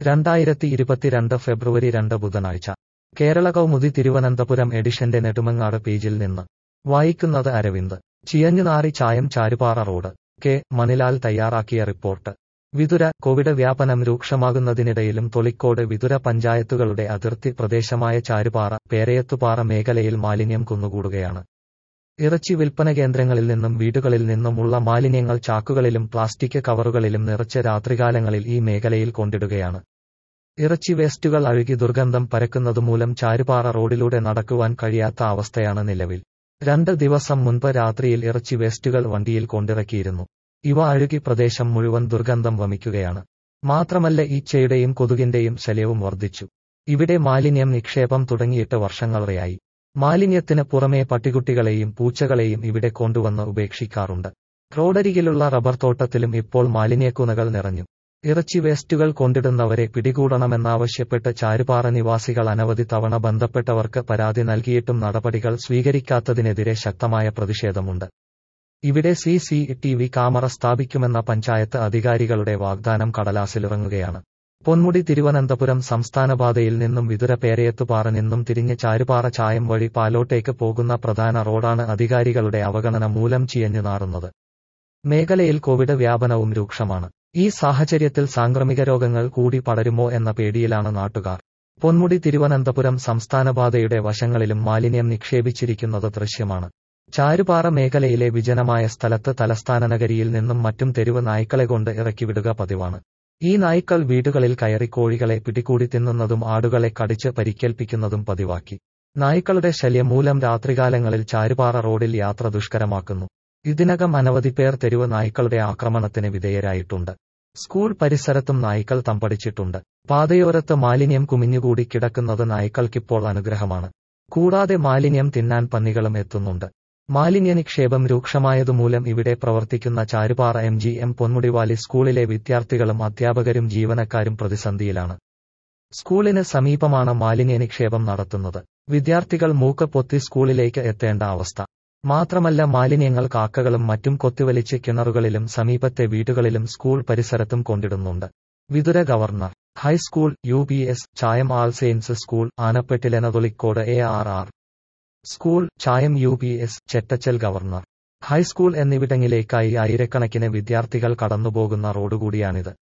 രണ്ടായിരത്തി ഇരുപത്തിരണ്ട് ഫെബ്രുവരി രണ്ട് ബുധനാഴ്ച കേരള കൗമുദി തിരുവനന്തപുരം എഡിഷന്റെ നെടുമങ്ങാട് പേജിൽ നിന്ന് വായിക്കുന്നത് അരവിന്ദ് ചിയഞ്ഞുനാറി ചായം ചാരുപാറ റോഡ് കെ മണിലാൽ തയ്യാറാക്കിയ റിപ്പോർട്ട് വിതുര കോവിഡ് വ്യാപനം രൂക്ഷമാകുന്നതിനിടയിലും തൊളിക്കോട് വിതുര പഞ്ചായത്തുകളുടെ അതിർത്തി പ്രദേശമായ ചാരുപാറ പേരയത്തുപാറ മേഖലയിൽ മാലിന്യം കുന്നുകൂടുകയാണ് ഇറച്ചി വിൽപ്പന കേന്ദ്രങ്ങളിൽ നിന്നും വീടുകളിൽ നിന്നുമുള്ള മാലിന്യങ്ങൾ ചാക്കുകളിലും പ്ലാസ്റ്റിക് കവറുകളിലും നിറച്ച് രാത്രികാലങ്ങളിൽ ഈ മേഖലയിൽ കൊണ്ടിടുകയാണ് ഇറച്ചി വേസ്റ്റുകൾ അഴുകി ദുർഗന്ധം പരക്കുന്നതുമൂലം ചാരുപാറ റോഡിലൂടെ നടക്കുവാൻ കഴിയാത്ത അവസ്ഥയാണ് നിലവിൽ രണ്ട് ദിവസം മുൻപ് രാത്രിയിൽ ഇറച്ചി വേസ്റ്റുകൾ വണ്ടിയിൽ കൊണ്ടിറക്കിയിരുന്നു ഇവ അഴുകി പ്രദേശം മുഴുവൻ ദുർഗന്ധം വമിക്കുകയാണ് മാത്രമല്ല ഈച്ചയുടെയും കൊതുകിന്റെയും ശല്യവും വർദ്ധിച്ചു ഇവിടെ മാലിന്യം നിക്ഷേപം തുടങ്ങിയിട്ട് വർഷങ്ങളെയായി മാലിന്യത്തിന് പുറമേ പട്ടികുട്ടികളെയും പൂച്ചകളെയും ഇവിടെ കൊണ്ടുവന്ന് ഉപേക്ഷിക്കാറുണ്ട് റോഡരികിലുള്ള റബ്ബർ തോട്ടത്തിലും ഇപ്പോൾ മാലിന്യക്കുനകൾ നിറഞ്ഞു ഇറച്ചി വേസ്റ്റുകൾ കൊണ്ടിടുന്നവരെ പിടികൂടണമെന്നാവശ്യപ്പെട്ട് ചാരുപാറ നിവാസികൾ അനവധി തവണ ബന്ധപ്പെട്ടവർക്ക് പരാതി നൽകിയിട്ടും നടപടികൾ സ്വീകരിക്കാത്തതിനെതിരെ ശക്തമായ പ്രതിഷേധമുണ്ട് ഇവിടെ C C T V camera സ്ഥാപിക്കുമെന്ന പഞ്ചായത്ത് അധികാരികളുടെ വാഗ്ദാനം കടലാസിലിറങ്ങുകയാണ് പൊന്മുടി തിരുവനന്തപുരം സംസ്ഥാനപാതയിൽ നിന്നും വിതുര പേരയത്തുപാറ നിന്നും തിരിഞ്ഞ് ചാരുപാറ ചായം വഴി പാലോട്ടേക്ക് പോകുന്ന പ്രധാന റോഡാണ് അധികാരികളുടെ അവഗണന മൂലം ചിയഞ്ഞു നാറുന്നത് മേഖലയിൽ കോവിഡ് വ്യാപനവും രൂക്ഷമാണ് ഈ സാഹചര്യത്തിൽ സാംക്രമിക രോഗങ്ങൾ കൂടി പടരുമോ എന്ന പേടിയിലാണ് നാട്ടുകാർ പൊന്മുടി തിരുവനന്തപുരം സംസ്ഥാനപാതയുടെ വശങ്ങളിലും മാലിന്യം നിക്ഷേപിച്ചിരിക്കുന്നത് ദൃശ്യമാണ് ചാരുപാറ മേഖലയിലെ വിജനമായ സ്ഥലത്ത് തലസ്ഥാന നഗരിയിൽ നിന്നും മറ്റും തെരുവ് നായ്ക്കളെ കൊണ്ട് ഇറക്കിവിടുക പതിവാണ് ഈ നായ്ക്കൾ വീടുകളിൽ കയറി കോഴികളെ പിടികൂടി തിന്നുന്നതും ആടുകളെ കടിച്ച് പരിക്കേൽപ്പിക്കുന്നതും പതിവാക്കി നായ്ക്കളുടെ ശല്യം മൂലം രാത്രികാലങ്ങളിൽ ചാരുപാറ റോഡിൽ യാത്ര ദുഷ്കരമാക്കുന്നു ഇതിനകം അനവധി പേർ തെരുവ് നായ്ക്കളുടെ ആക്രമണത്തിന് വിധേയരായിട്ടുണ്ട് സ്കൂൾ പരിസരത്തും നായ്ക്കൾ തമ്പടിച്ചിട്ടുണ്ട് പാതയോരത്ത് മാലിന്യം കുമിഞ്ഞുകൂടി കിടക്കുന്നത് നായ്ക്കൾക്കിപ്പോൾ അനുഗ്രഹമാണ് കൂടാതെ മാലിന്യം തിന്നാൻ പന്നികളും എത്തുന്നുണ്ട് മാലിന്യ നിക്ഷേപം രൂക്ഷമായതുമൂലം ഇവിടെ പ്രവർത്തിക്കുന്ന Charupara M G M Ponmudi Valley സ്കൂളിലെ വിദ്യാർത്ഥികളും അധ്യാപകരും ജീവനക്കാരും പ്രതിസന്ധിയിലാണ് സ്കൂളിന് സമീപമാണ് മാലിന്യ നിക്ഷേപം നടത്തുന്നത് വിദ്യാർത്ഥികൾ മൂക്ക് പൊത്തി സ്കൂളിലേക്ക് എത്തേണ്ട അവസ്ഥ മാത്രമല്ല മാലിന്യങ്ങൾ കാക്കകളും മറ്റും കൊത്തിവലിച്ച് കിണറുകളിലും സമീപത്തെ വീടുകളിലും സ്കൂൾ പരിസരത്തും കൊണ്ടിടുന്നുണ്ട് Vithura government high school U P S Chayam all saints school ആനപ്പെട്ടിലെനതൊളിക്കോട് A R R school Chayam U P S Chettachal government high school എന്നിവിടങ്ങളിലേക്കായി ആയിരക്കണക്കിന് വിദ്യാർത്ഥികൾ കടന്നുപോകുന്ന റോഡുകൂടിയാണിത്